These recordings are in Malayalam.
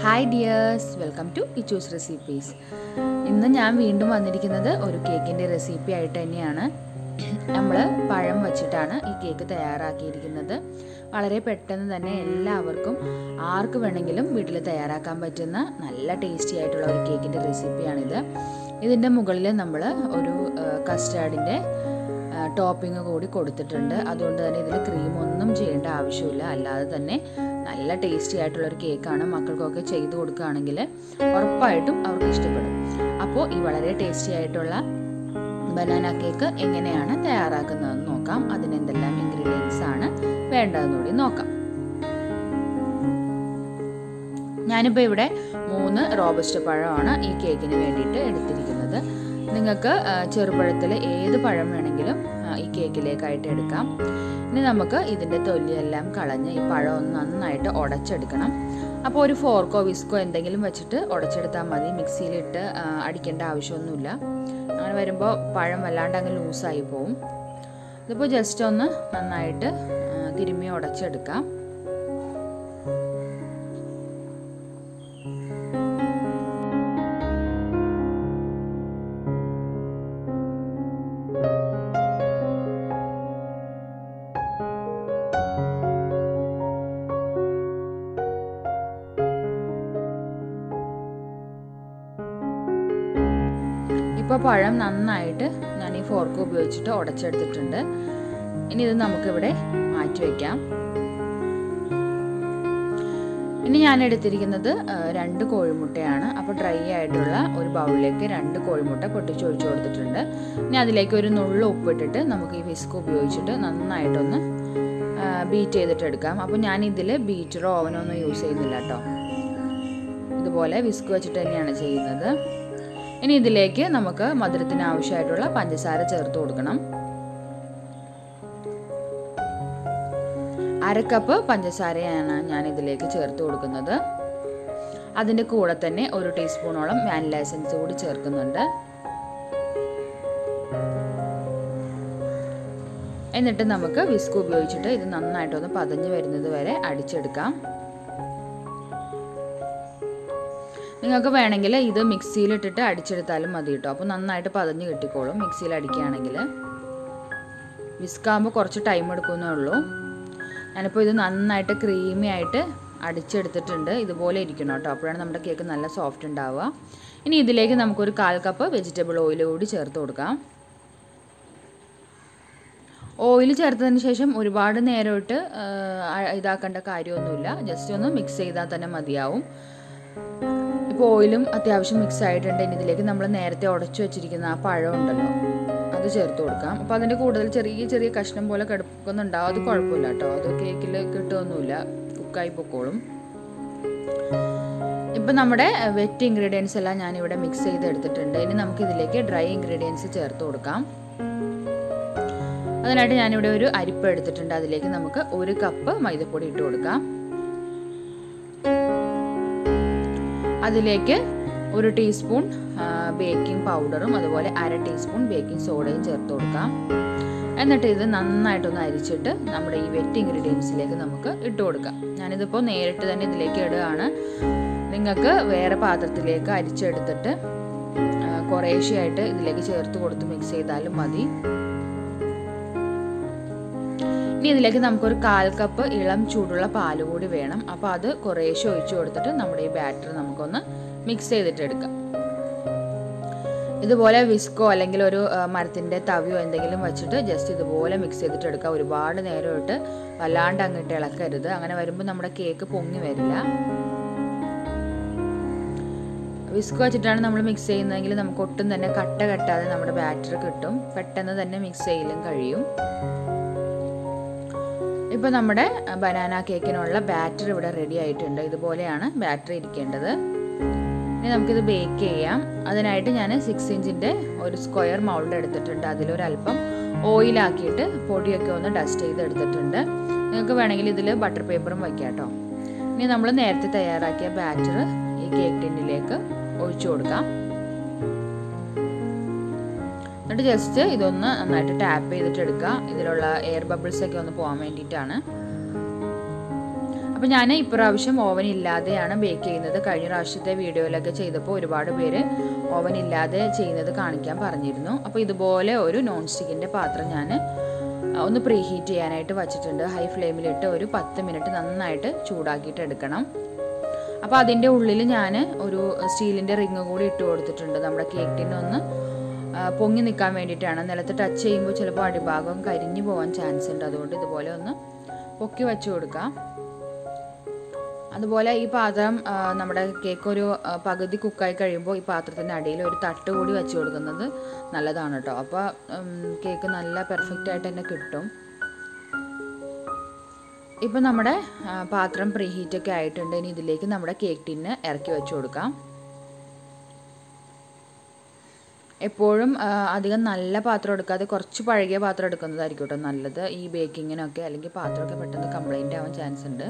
hi dears welcome to Ichu's recipes ഇന്ന് ഞാൻ വീണ്ടും വന്നിരിക്കുന്നത് ഒരു കേക്കിൻ്റെ റെസിപ്പി ആയിട്ട് തന്നെയാണ് നമ്മൾ പഴം വച്ചിട്ടാണ് ഈ കേക്ക് തയ്യാറാക്കിയിരിക്കുന്നത് വളരെ പെട്ടെന്ന് തന്നെ എല്ലാവർക്കും ആർക്ക് വേണമെങ്കിലും വീട്ടിൽ തയ്യാറാക്കാൻ പറ്റുന്ന നല്ല ടേസ്റ്റി ആയിട്ടുള്ള ഒരു കേക്കിൻ്റെ റെസിപ്പിയാണിത് ഇതിൻ്റെ മുകളിൽ നമ്മൾ ഒരു കസ്റ്റാർഡിൻ്റെ ടോപ്പിംഗ് കൂടി കൊടുത്തിട്ടുണ്ട് അതുകൊണ്ട് തന്നെ ഇതിൽ ക്രീം ഒന്നും ചെയ്യേണ്ട ആവശ്യമില്ല അല്ലാതെ തന്നെ നല്ല ടേസ്റ്റി ആയിട്ടുള്ള ഒരു കേക്കാണ് മക്കൾക്കൊക്കെ ചെയ്തു കൊടുക്കുകയാണെങ്കിൽ ഉറപ്പായിട്ടും അവർക്ക് ഇഷ്ടപ്പെടും അപ്പോൾ ഈ വളരെ ടേസ്റ്റി ആയിട്ടുള്ള ബനാന കേക്ക് എങ്ങനെയാണ് തയ്യാറാക്കുന്നതെന്ന് നോക്കാം അതിന് എന്തെല്ലാം ഇൻഗ്രീഡിയൻസ് ആണ് വേണ്ടതെന്നുകൂടി നോക്കാം ഞാനിപ്പോൾ ഇവിടെ മൂന്ന് റോബസ്റ്റ് പഴമാണ് ഈ കേക്കിന് വേണ്ടിയിട്ട് എടുത്തിരിക്കുന്നത് നിങ്ങൾക്ക് ചെറുപഴത്തിൽ ഏത് പഴം വേണമെങ്കിലും ഈ കേക്കിലേക്കായിട്ട് എടുക്കാം ഇനി നമുക്ക് ഇതിൻ്റെ തൊലിയെല്ലാം കളഞ്ഞ് ഈ പഴം ഒന്ന് നന്നായിട്ട് ഉടച്ചെടുക്കണം അപ്പോൾ ഒരു ഫോർക്കോ വിസ്കോ എന്തെങ്കിലും വെച്ചിട്ട് ഉടച്ചെടുത്താൽ മതി മിക്സിയിലിട്ട് അടിക്കേണ്ട ആവശ്യമൊന്നുമില്ല അങ്ങനെ വരുമ്പോൾ പഴം വല്ലാണ്ട് അങ്ങ് ലൂസായി പോവും ഇതിപ്പോൾ ജസ്റ്റ് ഒന്ന് നന്നായിട്ട് തിരുമ്മി ഉടച്ചെടുക്കാം ഇപ്പോൾ പഴം നന്നായിട്ട് ഞാൻ ഈ ഫോർക്ക് ഉപയോഗിച്ചിട്ട് ഉടച്ചെടുത്തിട്ടുണ്ട് ഇനി ഇത് നമുക്കിവിടെ മാറ്റി വയ്ക്കാം ഇനി ഞാൻ എടുത്തിരിക്കുന്നത് രണ്ട് കോഴിമുട്ടയാണ് അപ്പോൾ ഡ്രൈ ആയിട്ടുള്ള ഒരു ബൗളിലേക്ക് രണ്ട് കോഴിമുട്ട പൊട്ടിച്ച് ഒഴിച്ചു കൊടുത്തിട്ടുണ്ട് ഇനി അതിലേക്ക് ഒരു നുള്ളു ഉപ്പിട്ടിട്ട് നമുക്ക് ഈ വിസ്ക് ഉപയോഗിച്ചിട്ട് നന്നായിട്ടൊന്ന് ബീറ്റ് ചെയ്തിട്ട് എടുക്കാം അപ്പോൾ ഞാൻ ഇതിൽ ബീറ്ററോ ഓവനോ ഒന്നും യൂസ് ചെയ്യുന്നില്ല കേട്ടോ ഇതുപോലെ വിസ്ക് വെച്ചിട്ട് തന്നെയാണ് ചെയ്യുന്നത് ഇനി ഇതിലേക്ക് നമുക്ക് മധുരത്തിന് ആവശ്യമായിട്ടുള്ള പഞ്ചസാര ചേർത്ത് കൊടുക്കണം അരക്കപ്പ് പഞ്ചസാരയാണ് ഞാൻ ഇതിലേക്ക് ചേർത്ത് കൊടുക്കുന്നത് അതിൻ്റെ കൂടെ തന്നെ ഒരു ടീസ്പൂണോളം വാനില എസൻസ് കൂടി ചേർക്കുന്നുണ്ട് എന്നിട്ട് നമുക്ക് വിസ്ക് ഉപയോഗിച്ചിട്ട് ഇത് നന്നായിട്ടൊന്ന് പതഞ്ഞ് വരുന്നത് വരെ അടിച്ചെടുക്കാം നിങ്ങൾക്ക് വേണമെങ്കിൽ ഇത് മിക്സിയിലിട്ടിട്ട് അടിച്ചെടുത്താലും മതി കേട്ടോ അപ്പോൾ നന്നായിട്ട് പതഞ്ഞ് കിട്ടിക്കോളും മിക്സിയിൽ അടിക്കുകയാണെങ്കിൽ വിസ്കാകുമ്പോൾ കുറച്ച് ടൈം എടുക്കുന്നേ ഉള്ളൂ ഞാനിപ്പോൾ ഇത് നന്നായിട്ട് ക്രീമി ആയിട്ട് അടിച്ചെടുത്തിട്ടുണ്ട് ഇതുപോലെ ഇരിക്കണം കേട്ടോ അപ്പോഴാണ് നമ്മുടെ കേക്ക് നല്ല സോഫ്റ്റ് ഉണ്ടാവുക ഇനി ഇതിലേക്ക് നമുക്കൊരു കാൽ കപ്പ് വെജിറ്റബിൾ ഓയിൽ കൂടി ചേർത്ത് കൊടുക്കാം ഓയിൽ ചേർത്തതിന് ശേഷം ഒരുപാട് നേരമായിട്ട് ഇതാക്കേണ്ട കാര്യമൊന്നുമില്ല ജസ്റ്റ് ഒന്ന് മിക്സ് ചെയ്താൽ തന്നെ മതിയാവും ഇപ്പോൾ ഓയിലും അത്യാവശ്യം മിക്സ് ആയിട്ടുണ്ട് ഇനി ഇതിലേക്ക് നമ്മൾ നേരത്തെ ഉടച്ചു വെച്ചിരിക്കുന്ന ആ പഴം ഉണ്ടല്ലോ അത് ചേർത്ത് കൊടുക്കാം അപ്പോൾ അതിൻ്റെ കൂടുതൽ ചെറിയ ചെറിയ കഷ്ണം പോലെ കിടക്കുന്നുണ്ടാവും അത് കുഴപ്പമില്ല കേട്ടോ അത് കേക്കിൽ കിട്ടുമൊന്നുമില്ല കുക്കായി പൊക്കോളും ഇപ്പം നമ്മുടെ വെറ്റ് ഇൻഗ്രീഡിയൻസ് എല്ലാം ഞാനിവിടെ മിക്സ് ചെയ്ത് എടുത്തിട്ടുണ്ട് ഇനി നമുക്ക് ഇതിലേക്ക് ഡ്രൈ ഇൻഗ്രീഡിയൻസ് ചേർത്ത് കൊടുക്കാം അതിനായിട്ട് ഞാനിവിടെ ഒരു അരിപ്പ് എടുത്തിട്ടുണ്ട് അതിലേക്ക് നമുക്ക് ഒരു കപ്പ് മൈദപ്പൊടി ഇട്ട് കൊടുക്കാം അതിലേക്ക് ഒരു ടീസ്പൂൺ ബേക്കിംഗ് പൗഡറും അതുപോലെ അര ടീസ്പൂൺ ബേക്കിംഗ് സോഡയും ചേർത്ത് കൊടുക്കാം എന്നിട്ട് ഇത് നന്നായിട്ടൊന്ന് അരിച്ചിട്ട് നമ്മുടെ ഈ വെറ്റ് ഇൻഗ്രീഡിയൻസിലേക്ക് നമുക്ക് ഇട്ട് കൊടുക്കാം ഞാനിതിപ്പോൾ നേരിട്ട് തന്നെ ഇതിലേക്ക് ഇടുകയാണ് നിങ്ങൾക്ക് വേറെ പാത്രത്തിലേക്ക് അരിച്ചെടുത്തിട്ട് കുറേശ്ശെയായിട്ട് ഇതിലേക്ക് ചേർത്ത് കൊടുത്ത് മിക്സ് ചെയ്താലും മതി ഇനി ഇതിലേക്ക് നമുക്കൊരു കാൽ കപ്പ് ഇളം ചൂടുള്ള പാല് കൂടി വേണം അപ്പോൾ അത് കുറേശ്ശെ ഒഴിച്ചു കൊടുത്തിട്ട് നമ്മുടെ ഈ ബാറ്റർ നമുക്കൊന്ന് മിക്സ് ചെയ്തിട്ട് എടുക്കാം ഇതുപോലെ വിസ്കോ അല്ലെങ്കിൽ ഒരു മരത്തിൻ്റെ തവിയോ എന്തെങ്കിലും വെച്ചിട്ട് ജസ്റ്റ് ഇതുപോലെ മിക്സ് ചെയ്തിട്ട് എടുക്കുക ഒരുപാട് നേരമായിട്ട് വല്ലാണ്ട് അങ്ങോട്ട് ഇളക്കരുത് അങ്ങനെ വരുമ്പോൾ നമ്മുടെ കേക്ക് പൊങ്ങി വരില്ല വിസ്ക് വെച്ചിട്ടാണ് നമ്മൾ മിക്സ് ചെയ്യുന്നതെങ്കിൽ നമുക്ക് ഒട്ടും തന്നെ കട്ട കെട്ടാതെ നമ്മുടെ ബാറ്റർ കിട്ടും പെട്ടെന്ന് തന്നെ മിക്സ് ചെയ്യലും കഴിയും ഇപ്പോൾ നമ്മുടെ ബനാന കേക്കിനുള്ള ബാറ്റർ ഇവിടെ റെഡി ആയിട്ടുണ്ട് ഇതുപോലെയാണ് ബാറ്റർ ഇരിക്കേണ്ടത് ഇനി നമുക്കിത് ബേക്ക് ചെയ്യാം അതിനായിട്ട് ഞാൻ സിക്സ് ഇഞ്ചിൻ്റെ ഒരു സ്ക്വയർ മൗൾഡ് എടുത്തിട്ടുണ്ട് അതിലൊരല്പം ഓയിലാക്കിയിട്ട് പൊടിയൊക്കെ ഒന്ന് ഡസ്റ്റ് ചെയ്ത് എടുത്തിട്ടുണ്ട് നിങ്ങൾക്ക് വേണമെങ്കിൽ ഇതിൽ ബട്ടർ പേപ്പറും വയ്ക്കാം കേട്ടോ ഇനി നമ്മൾ നേരത്തെ തയ്യാറാക്കിയ ബാറ്റർ ഈ കേക്ക് ടിന്നിലേക്ക് ഒഴിച്ചു കൊടുക്കാം എന്നിട്ട് ജസ്റ്റ് ഇതൊന്ന് നന്നായിട്ട് ടാപ്പ് ചെയ്തിട്ട് എടുക്കുക ഇതിലുള്ള എയർ ബബിൾസ് ഒക്കെ ഒന്ന് പോകാൻ വേണ്ടിയിട്ടാണ് അപ്പോൾ ഞാൻ ഇപ്രാവശ്യം ഓവൻ ഇല്ലാതെയാണ് ബേക്ക് ചെയ്യുന്നത് കഴിഞ്ഞ പ്രാവശ്യത്തെ വീഡിയോയിലൊക്കെ ചെയ്തപ്പോൾ ഒരുപാട് പേര് ഓവൻ ഇല്ലാതെ ചെയ്യുന്നത് കാണിക്കാൻ പറഞ്ഞിരുന്നു അപ്പോൾ ഇതുപോലെ ഒരു നോൺ സ്റ്റിക്കിൻ്റെ പാത്രം ഞാൻ ഒന്ന് പ്രീ ഹീറ്റ് ചെയ്യാനായിട്ട് വച്ചിട്ടുണ്ട് ഹൈ ഫ്ലെയിമിലിട്ട് ഒരു പത്ത് മിനിറ്റ് നന്നായിട്ട് ചൂടാക്കിയിട്ട് എടുക്കണം അപ്പോൾ അതിൻ്റെ ഉള്ളിൽ ഞാൻ ഒരു സ്റ്റീലിൻ്റെ റിങ് കൂടി ഇട്ട് കൊടുത്തിട്ടുണ്ട് നമ്മുടെ കേക്ക് ടിന് ഒന്ന് ആ, പൊങ്ങി നിൽക്കാൻ വേണ്ടിയിട്ടാണ് നിലത്ത് ടച്ച് ചെയ്യുമ്പോൾ ചിലപ്പോൾ അടിഭാഗം കരിഞ്ഞു പോകാൻ ചാൻസ് ഉണ്ട് അതുകൊണ്ട് ഇതുപോലെ ഒന്ന് പൊക്കി വെച്ച് കൊടുക്കാം അതുപോലെ ഈ പാത്രം ആ, നമ്മുടെ കേക്ക് ഒരു ആ, പകുതി കുക്കായി കഴിയുമ്പോൾ ഈ പാത്രത്തിൻ്റെ അടിയിൽ ഒരു തട്ട് കൂടി വെച്ച് കൊടുക്കുന്നത് നല്ലതാണ് കേട്ടോ അപ്പോൾ കേക്ക് നല്ല പെർഫെക്റ്റ് ആയിട്ട് തന്നെ കിട്ടും ഇപ്പം നമ്മുടെ ആ, പാത്രം പ്രീ ഹീറ്റൊക്കെ ആയിട്ടുണ്ട് ഇനി ഇതിലേക്ക് നമ്മുടെ കേക്ക് ടിന്ന് ഇറക്കി വെച്ച് കൊടുക്കാം എപ്പോഴും ആ, അധികം നല്ല പാത്രം എടുക്കാതെ കുറച്ച് പഴകിയ പാത്രം എടുക്കുന്നതായിരിക്കും കേട്ടോ നല്ലത് ഈ ബേക്കിങ്ങിനൊക്കെ അല്ലെങ്കിൽ പാത്രമൊക്കെ പെട്ടെന്ന് കംപ്ലൈൻ്റ് ആവാൻ ചാൻസ് ഉണ്ട്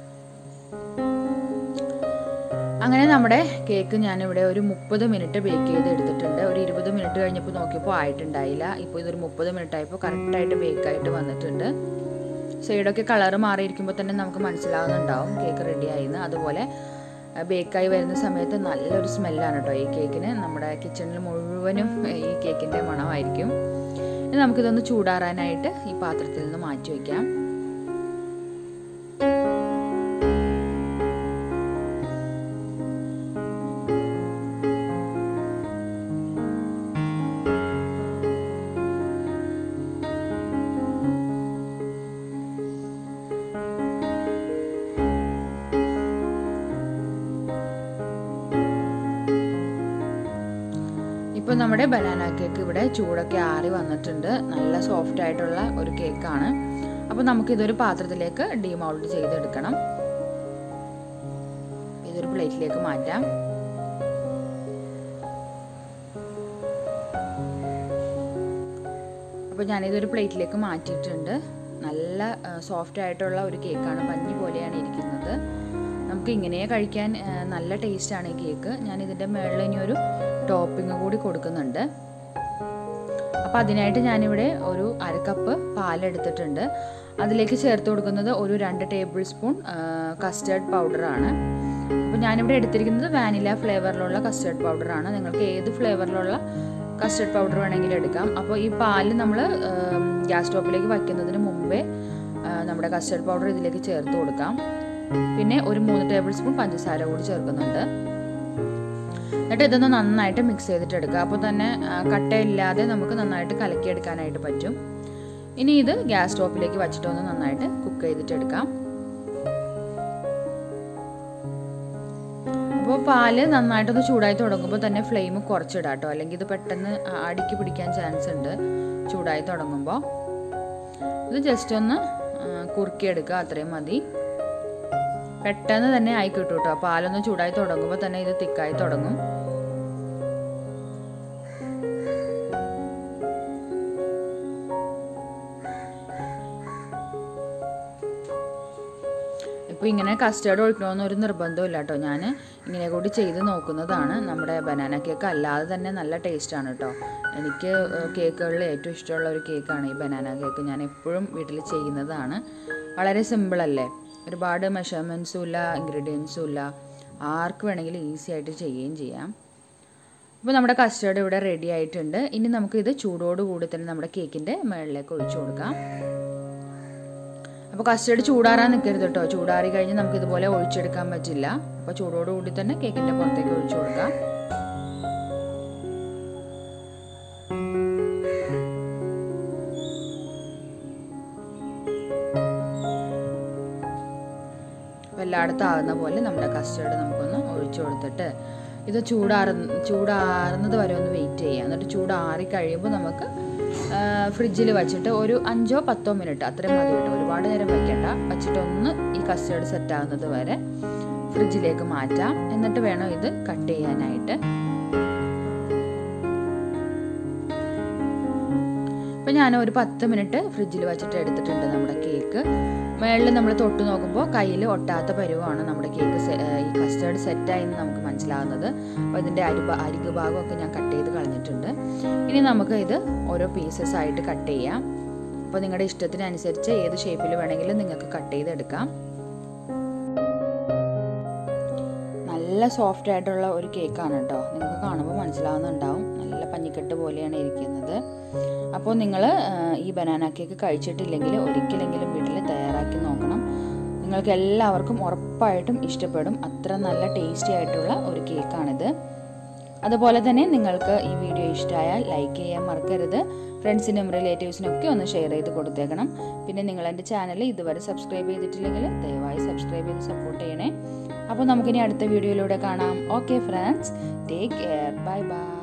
അങ്ങനെ നമ്മുടെ കേക്ക് ഞാനിവിടെ ഒരു മുപ്പത് മിനിറ്റ് ബേക്ക് ചെയ്ത് എടുത്തിട്ടുണ്ട് ഒരു ഇരുപത് മിനിറ്റ് കഴിഞ്ഞപ്പോൾ നോക്കിയപ്പോൾ ആയിട്ടുണ്ടായില്ല ഇപ്പോൾ ഇതൊരു മുപ്പത് മിനിറ്റ് ആയപ്പോൾ കറക്റ്റായിട്ട് ബേക്കായിട്ട് വന്നിട്ടുണ്ട് സൈഡൊക്കെ കളറ് മാറിയിരിക്കുമ്പോൾ തന്നെ നമുക്ക് മനസ്സിലാവുന്നുണ്ടാവും കേക്ക് റെഡി ആയിന്ന് അതുപോലെ ബേക്കായി വരുന്ന സമയത്ത് നല്ലൊരു സ്മെല്ലാണ് കേട്ടോ ഈ കേക്കിന് നമ്മുടെ കിച്ചണിൽ മുഴുവനും ഈ കേക്കിൻ്റെ മണമായിരിക്കും ഇനി നമുക്കിതൊന്ന് ചൂടാറാനായിട്ട് ഈ പാത്രത്തിൽ നിന്ന് മാറ്റി വയ്ക്കാം ഇപ്പോൾ നമ്മുടെ ബനാന കേക്ക് ഇവിടെ ചൂടൊക്കെ ആറി വന്നിട്ടുണ്ട് നല്ല സോഫ്റ്റ് ആയിട്ടുള്ള ഒരു കേക്കാണ് അപ്പോൾ നമുക്കിതൊരു പാത്രത്തിലേക്ക് ഡീമൗൾഡ് ചെയ്തെടുക്കണം ഇതൊരു പ്ലേറ്റിലേക്ക് മാറ്റാം അപ്പോൾ ഞാനിതൊരു പ്ലേറ്റിലേക്ക് മാറ്റിയിട്ടുണ്ട് നല്ല സോഫ്റ്റ് ആയിട്ടുള്ള ഒരു കേക്കാണ് പഞ്ഞി പോലെയാണ് ഇരിക്കുന്നത് നമുക്ക് ഇങ്ങനെ കഴിക്കാൻ ആ, നല്ല ടേസ്റ്റാണ് ഈ കേക്ക് ഞാൻ ഇതിൻ്റെ മുകളിൽ ഇനി ഒരു ടോപ്പിംഗ് കൂടി കൊടുക്കുന്നുണ്ട് അപ്പോൾ അതിനായിട്ട് ഞാനിവിടെ ഒരു അര കപ്പ് പാലെടുത്തിട്ടുണ്ട് അതിലേക്ക് ചേർത്ത് കൊടുക്കുന്നത് ഒരു രണ്ട് ടേബിൾ സ്പൂൺ കസ്റ്റേർഡ് പൗഡറാണ് അപ്പോൾ ഞാനിവിടെ എടുത്തിരിക്കുന്നത് വാനില ഫ്ലേവറിലുള്ള കസ്റ്റേർഡ് പൗഡറാണ് നിങ്ങൾക്ക് ഏത് ഫ്ലേവറിലുള്ള കസ്റ്റേർഡ് പൗഡർ വേണമെങ്കിലും എടുക്കാം അപ്പോൾ ഈ പാല് നമ്മൾ ഗ്യാസ് സ്റ്റോപ്പിലേക്ക് വയ്ക്കുന്നതിന് മുമ്പേ ആ, നമ്മുടെ കസ്റ്റേർഡ് പൗഡർ ഇതിലേക്ക് ചേർത്ത് കൊടുക്കാം പിന്നെ ഒരു മൂന്ന് ടേബിൾ സ്പൂൺ പഞ്ചസാര കൂടി ചേർക്കുന്നുണ്ട് എന്നിട്ട് ഇതൊന്ന് നന്നായിട്ട് മിക്സ് ചെയ്തിട്ട് എടുക്കുക അപ്പോൾ തന്നെ ആ, കട്ടയില്ലാതെ നമുക്ക് നന്നായിട്ട് കലക്കിയെടുക്കാനായിട്ട് പറ്റും ഇനി ഇത് ഗ്യാസ് സ്റ്റോപ്പിലേക്ക് വച്ചിട്ട് ഒന്ന് നന്നായിട്ട് കുക്ക് ചെയ്തിട്ട് എടുക്കാം അപ്പോൾ പാല് നന്നായിട്ടൊന്ന് ചൂടായി തുടങ്ങുമ്പോൾ തന്നെ ഫ്ലെയിം കുറച്ചിടാം കേട്ടോ അല്ലെങ്കിൽ ഇത് പെട്ടെന്ന് ആ- അടിക്ക് പിടിക്കാൻ ചാൻസ് ഉണ്ട് ചൂടായി തുടങ്ങുമ്പോൾ ഇത് ജസ്റ്റ് ഒന്ന് ആ, കുറുക്കിയെടുക്കുക അത്രയും മതി പെട്ടെന്ന് തന്നെ ആയി കിട്ടും കേട്ടോ പാലൊന്ന് ചൂടായി തുടങ്ങുമ്പോൾ തന്നെ ഇത് തിക്കായി തുടങ്ങും ഇപ്പോൾ ഇങ്ങനെ കസ്റ്റേർഡ് ഒഴിക്കണമെന്ന് ഒരു നിർബന്ധമില്ല കേട്ടോ ഞാൻ ഇങ്ങനെ കൂടി ചെയ്ത് നോക്കുന്നതാണ് നമ്മുടെ ബനാന കേക്ക് അല്ലാതെ തന്നെ നല്ല ടേസ്റ്റാണ് കേട്ടോ എനിക്ക് കേക്കുകളിൽ ഏറ്റവും ഇഷ്ടമുള്ള ഒരു കേക്കാണ് ഈ ബനാന കേക്ക് ഞാൻ എപ്പോഴും വീട്ടിൽ ചെയ്യുന്നതാണ് വളരെ സിമ്പിളല്ലേ ഒരുപാട് മെഷർമെൻറ്റ്സും ഇല്ല ഇൻഗ്രീഡിയൻസും ഇല്ല ആർക്ക് വേണമെങ്കിലും ഈസി ആയിട്ട് ചെയ്യുകയും ചെയ്യാം അപ്പോൾ നമ്മുടെ കസ്റ്റേർഡ് ഇവിടെ റെഡി ആയിട്ടുണ്ട് ഇനി നമുക്കിത് ചൂടോടുകൂടി തന്നെ നമ്മുടെ കേക്കിൻ്റെ മുകളിലേക്ക് ഒഴിച്ചു കൊടുക്കാം അപ്പോൾ കസ്റ്റേർഡ് ചൂടാറാൻ നിൽക്കരുത് കേട്ടോ ചൂടാറി കഴിഞ്ഞ് നമുക്ക് ഇതുപോലെ ഒഴിച്ചെടുക്കാൻ പറ്റില്ല അപ്പോൾ ചൂടോടുകൂടി തന്നെ കേക്കിൻ്റെ പുറത്തേക്ക് ഒഴിച്ചു കൊടുക്കാം അപ്പോൾ എല്ലായിടത്തും ആകുന്ന പോലെ നമ്മുടെ കസ്റ്റേർഡ് നമുക്കൊന്ന് ഒഴിച്ചു കൊടുത്തിട്ട് ഇത് ചൂടാറ ചൂടാറുന്നത് വരെ ഒന്ന് വെയിറ്റ് ചെയ്യാം എന്നിട്ട് ചൂടാറി കഴിയുമ്പോൾ നമുക്ക് ഫ്രിഡ്ജിൽ വെച്ചിട്ട് ഒരു അഞ്ചോ പത്തോ മിനിറ്റ് അത്രയും മതി കേട്ടോ ഒരുപാട് നേരം വെക്കണ്ട വെച്ചിട്ട് ഒന്ന് ഈ കസ്റ്റേർഡ് സെറ്റ് ആകുന്നത് വരെ ഫ്രിഡ്ജിലേക്ക് മാറ്റാം എന്നിട്ട് വേണം ഇത് കട്ട് ചെയ്യാനായിട്ട് ഇപ്പം ഞാൻ ഒരു പത്ത് മിനിറ്റ് ഫ്രിഡ്ജിൽ വെച്ചിട്ട് എടുത്തിട്ടുണ്ട് നമ്മുടെ കേക്ക് മേളിൽ നമ്മൾ തൊട്ട് നോക്കുമ്പോൾ കയ്യിൽ ഒട്ടാത്ത പരുവമാണ് നമ്മുടെ കേക്ക് ഈ കസ്റ്റേർഡ് സെറ്റായി എന്ന് നമുക്ക് മനസ്സിലാകുന്നത് അപ്പോൾ ഇതിൻ്റെ അരിഭ അരികു ഭാഗമൊക്കെ ഞാൻ കട്ട് ചെയ്ത് കളഞ്ഞിട്ടുണ്ട് ഇനി നമുക്ക് ഇത് ഓരോ പീസസ് ആയിട്ട് കട്ട് ചെയ്യാം അപ്പോൾ നിങ്ങളുടെ ഇഷ്ടത്തിനനുസരിച്ച് ഏത് ഷേപ്പിൽ വേണമെങ്കിലും നിങ്ങൾക്ക് കട്ട് ചെയ്തെടുക്കാം നല്ല സോഫ്റ്റ് ആയിട്ടുള്ള ഒരു കേക്കാണ് കേട്ടോ നിങ്ങൾക്ക് കാണുമ്പോൾ മനസ്സിലാവുന്നുണ്ടാവും നല്ല പഞ്ഞിക്കെട്ട് പോലെയാണ് ഇരിക്കുന്നത് അപ്പോൾ നിങ്ങൾ ഈ ബനാന കേക്ക് കഴിച്ചിട്ടില്ലെങ്കിൽ ഒരിക്കലെങ്കിലും വീട്ടിൽ തയ്യാറാക്കി നോക്കണം നിങ്ങൾക്ക് എല്ലാവർക്കും ഉറപ്പായിട്ടും ഇഷ്ടപ്പെടും അത്ര നല്ല ടേസ്റ്റി ആയിട്ടുള്ള ഒരു കേക്കാണിത് അതുപോലെ തന്നെ നിങ്ങൾക്ക് ഈ വീഡിയോ ഇഷ്ടമായാൽ ലൈക്ക് ചെയ്യാൻ മറക്കരുത് ഫ്രണ്ട്സിനും റിലേറ്റീവ്സിനും ഒക്കെ ഒന്ന് ഷെയർ ചെയ്ത് കൊടുത്തേക്കണം പിന്നെ നിങ്ങൾ എൻ്റെ ചാനൽ ഇതുവരെ സബ്സ്ക്രൈബ് ചെയ്തിട്ടില്ലെങ്കിൽ ദയവായി സബ്സ്ക്രൈബ് ചെയ്ത് സപ്പോർട്ട് ചെയ്യണേ അപ്പോൾ നമുക്കിനി അടുത്ത വീഡിയോയിലൂടെ കാണാം okay friends take care bye by